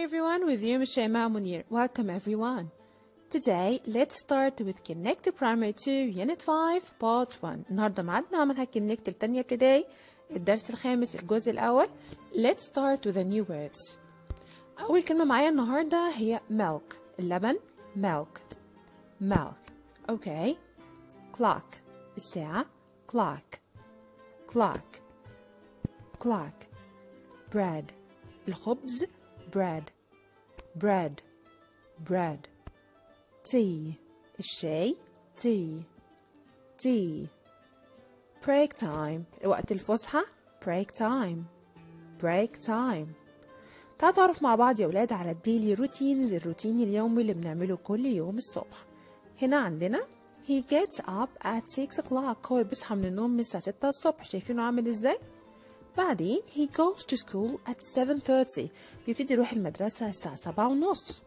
everyone, with you Mishayma Munir. Welcome everyone. Today, let's start with Connect Primary 2 Unit 5 Part 1. النهارده معادنا عملها Connect التانية ابتدائي الدرس الخامس الجزء الأول. Let's start with the new words. أول كلمة معايا النهارده هي milk اللبن milk milk. Okay. Clock الساعة clock clock clock. Bread الخبز bread bread bread tea الشاي tea tea break time وقت الفسحة break time break time تعالوا نتعرف مع بعض يا ولاد على الديلي روتينز الروتين اليومي اللي بنعمله كل يوم الصبح هنا عندنا he gets up at 6 o'clock هو بيصحى من النوم من الساعة 6 الصبح شايفينه عامل ازاي؟ بعدين he goes to school at 7:30 بيبتدي يروح المدرسة الساعة سبعة ونص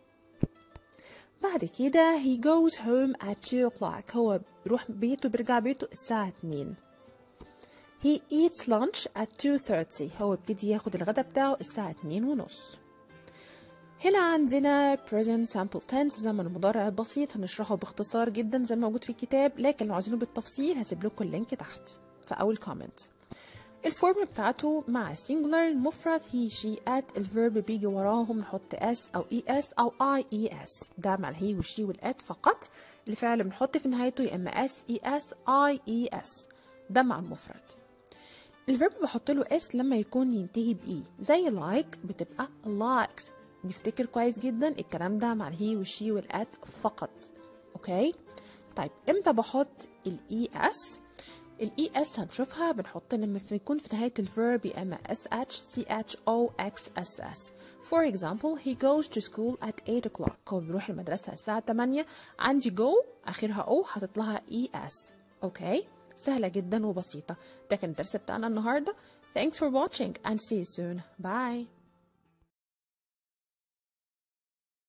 بعد كده he goes home at 2 o'clock هو بيروح بيته بيرجع بيته الساعة 2 he eats lunch at 2:30 هو بيبتدي ياخد الغدا بتاعه الساعة 2 ونص هنا عندنا present simple tense زمن المضارع البسيط هنشرحه باختصار جدا زي ما موجود في الكتاب لكن لو عايزينه بالتفصيل هسيب لكم اللينك تحت في أول كومنت الفورم بتاعته مع singular المفرد he she at الفيرب بيجي وراهم نحط s او es او ies ده مع الهي والشي والات فقط الفعل بنحط في نهايته يا اما s es ies ده مع المفرد الفيرب بحط له اس لما يكون ينتهي باي زي like بتبقى likes نفتكر كويس جدا الكلام ده مع الهي والشي والات فقط اوكي طيب امتى بحط الاي اس الاي اس هنشوفها بنحط لما يكون في نهاية الفيرب يا اما اس اتش سي اتش او اكس اس اس For example he goes to school at 8 o'clock هو بيروح المدرسة الساعة 8 عندي go آخرها او حاطط لها اي اس اوكي سهلة جدا وبسيطة ده كان الدرس بتاعنا النهاردة Thanks for watching and see you soon. Bye.